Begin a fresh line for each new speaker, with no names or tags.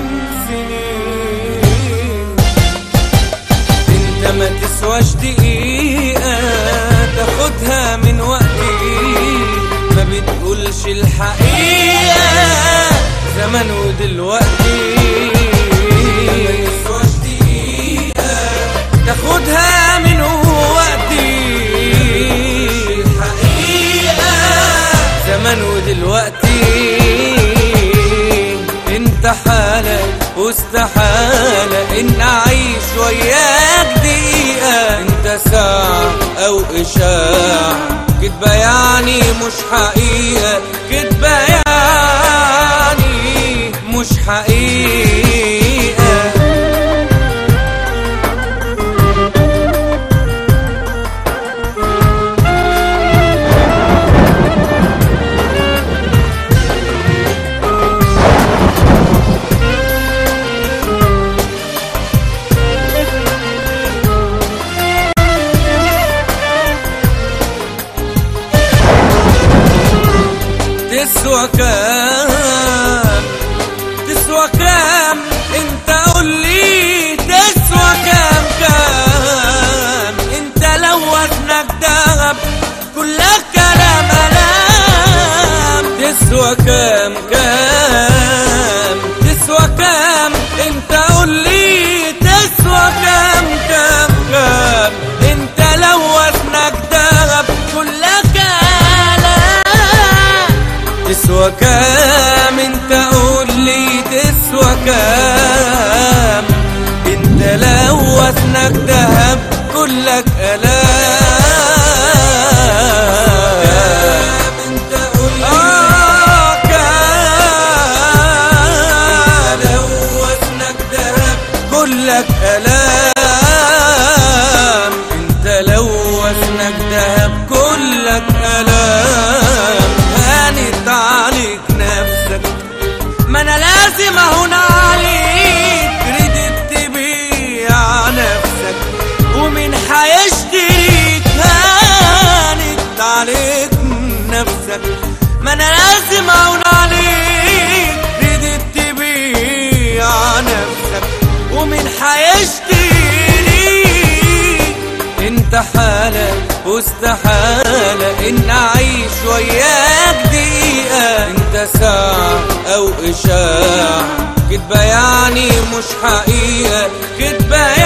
سنين انت ما تسواش دقيقة تاخدها من وقتي ما بتقولش الحقيقة زمن ودلوقتي ما تسواش دقيقة تاخدها من وقتي الحقيقة زمن ودلوقتي انت حالة واستحالة ان اعيش وياك دقيقة انت ساعة او اشاعة كدبة يعني مش حقيقة كدبة يعني مش حقيقة تسوى كام تسوى كام انت قول لي تسوى كام كام انت لو وزنك دهب كلها كلام الام تسوى كام كام تسوى كام انت قول لي تسوى كام كام كام انت لو وزنك دهب كلها كلام تسوى كام انت قول لي تسوى كام انت لو وزنك دهب كلك الام انت قول لي آه كام لو وزنك دهب كلك الام انت لو وزنك دهب كلك الام هانت عليك نفسك ما انا لازم اهون عليك ردت تبيع نفسك ومن حيشتريك هانت عليك نفسك ما انا لازم اهون عليك ردت تبيع نفسك ومن حيشتريك انت حالة واستحالة ان اعيش وياك دقيقة انت ساعة او اشاعة كدبة يعني مش حقيقة كدبة